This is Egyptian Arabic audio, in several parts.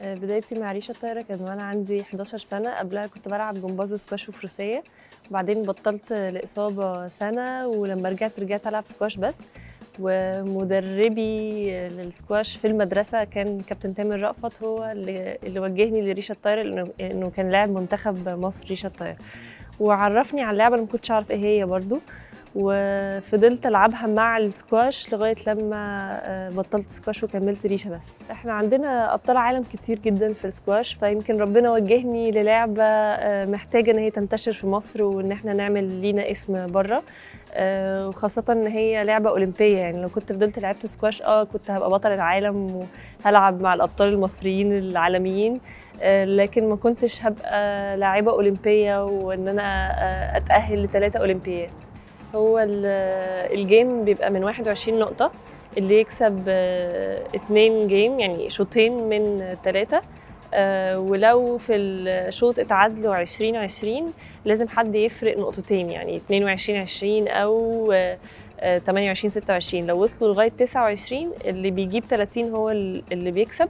آه، بدايتي مع ريشه الطايره كان وانا عندي 11 سنه قبلها كنت بلعب جمباز وسكواش وفروسيه وبعدين بطلت لاصابه سنه ولما رجعت رجعت العب سكواش بس ومدربي للسكواش في المدرسه كان كابتن تامر رأفت هو اللي, اللي وجهني لريشه الطايره لانه إنه كان لاعب منتخب مصر ريشه الطايره وعرفني على اللعبه اللي ما كنتش اعرف ايه هي برضو وفضلت العبها مع السكواش لغايه لما آه، بطلت سكواش وكملت ريشه بس احنا عندنا ابطال عالم كتير جدا في السكواش فيمكن ربنا وجهني للعبه آه، محتاجه ان هي تنتشر في مصر وان احنا نعمل لينا اسم بره آه، وخاصة ان هي لعبة اولمبية يعني لو كنت فضلت لعبت سكواش اه كنت هبقى بطل العالم وهلعب مع الابطال المصريين العالميين آه، لكن ما كنتش هبقى لاعبة اولمبية وان انا آه، اتأهل لثلاثة اولمبيات هو ال- الجيم بيبقى من 21 نقطة اللي يكسب آه، اتنين جيم يعني شوطين من ثلاثة ولو في الشوط اتعادلوا 20 20 لازم حد يفرق نقطتين يعني 22 20 او آه، آه، 28 26 لو وصلوا لغايه 29 اللي بيجيب 30 هو ال- اللي بيكسب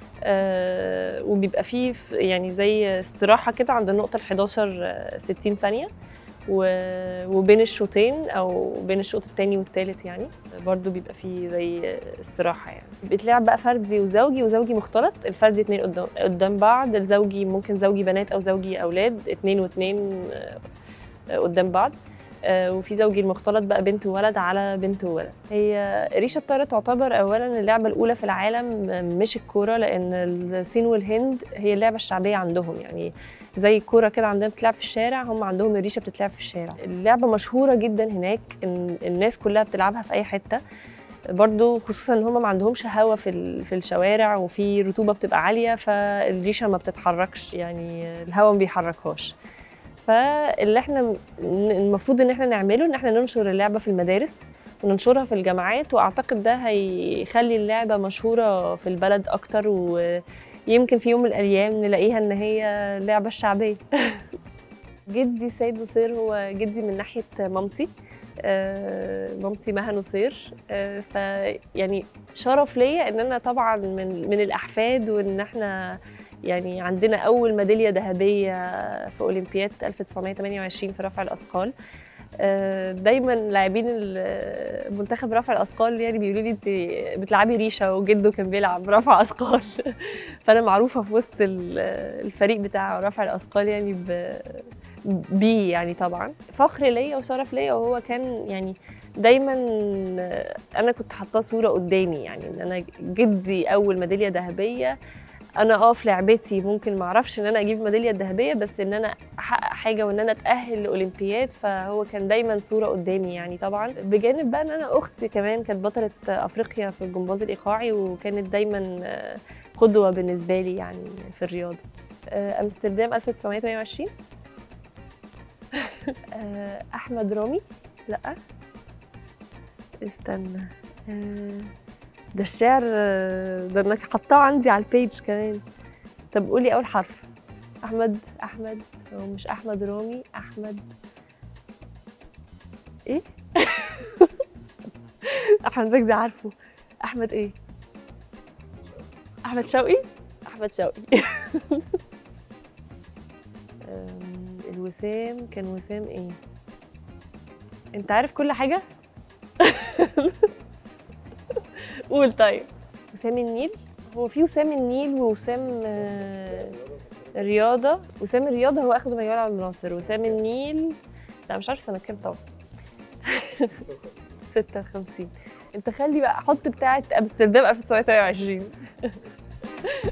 آه، وبيبقى فيه ف- يعني زي استراحه كده عند النقطه ال 11 آه، 60 ثانيه و- وبين الشوطين او بين الشوط الثاني والثالث يعني برضو بيبقى فيه زي استراحه يعني بيتلعب بقى فردي وزوجي وزوجي مختلط الفردي اتنين قدام قدام بعض الزوجي ممكن زوجي بنات او زوجي اولاد اتنين واتنين آه، قدام بعض آه، وفي زوجي المختلط بقى بنت وولد على بنت وولد هي ريشه الطايره تعتبر اولا اللعبه الاولى في العالم آه، مش الكوره لان الصين والهند هي اللعبه الشعبيه عندهم يعني زي الكوره كده عندنا بتتلعب في الشارع هم عندهم الريشه بتتلعب في الشارع اللعبه مشهوره جدا هناك إن الناس كلها بتلعبها في اي حته برضو خصوصا ان هم ما عندهمش هوا في ال- في الشوارع وفي رطوبه بتبقى عاليه فالريشه ما بتتحركش يعني الهوا ما بيحركهاش فاللي احنا م- المفروض ان احنا نعمله ان احنا ننشر اللعبه في المدارس وننشرها في الجامعات واعتقد ده هيخلي اللعبه مشهوره في البلد اكتر ويمكن في يوم من الايام نلاقيها ان هي لعبه شعبيه جدي سيد نصير هو جدي من ناحيه مامتي آه، مامتي مها نصير آه، فيعني شرف ليا ان انا طبعا من من الاحفاد وان احنا يعني عندنا اول ميداليه ذهبيه في اولمبياد 1928 في رفع الاثقال آه، دايما لاعبين ال- منتخب رفع الاثقال يعني بيقولوا لي انت بتلعبي ريشه وجده كان بيلعب رفع اثقال فانا معروفه في وسط ال- الفريق بتاع رفع الاثقال يعني ب بيه يعني طبعا فخر ليا وشرف ليا وهو كان يعني دايما انا كنت حاطاه صوره قدامي يعني ان انا جدي اول ميداليه ذهبيه انا اه في لعبتي ممكن ما اعرفش ان انا اجيب ميداليه ذهبيه بس ان انا احقق حاجه وان انا اتاهل لاولمبياد فهو كان دايما صوره قدامي يعني طبعا بجانب بقى ان انا اختي كمان كانت بطله افريقيا في الجمباز الايقاعي وكانت دايما آه، قدوه بالنسبه لي يعني في الرياضه آه، امستردام 1928 آه، احمد رامي لا استنى آه، ده الشعر آه، ده انا حطاه عندي على البيج كمان طب قولي اول حرف احمد احمد هو مش احمد رامي احمد ايه احمد مجدي عارفه احمد ايه احمد شوقي احمد شوقي أم، الوسام كان وسام ايه انت عارف كل حاجه قول طيب وسام النيل هو في وسام النيل ووسام آه، الرياضه وسام الرياضه هو اخده ميال عبد الناصر وسام النيل لا مش عارفه سنه كام طبعا 56 انت خلي بقى حط بتاعه امستردام 1920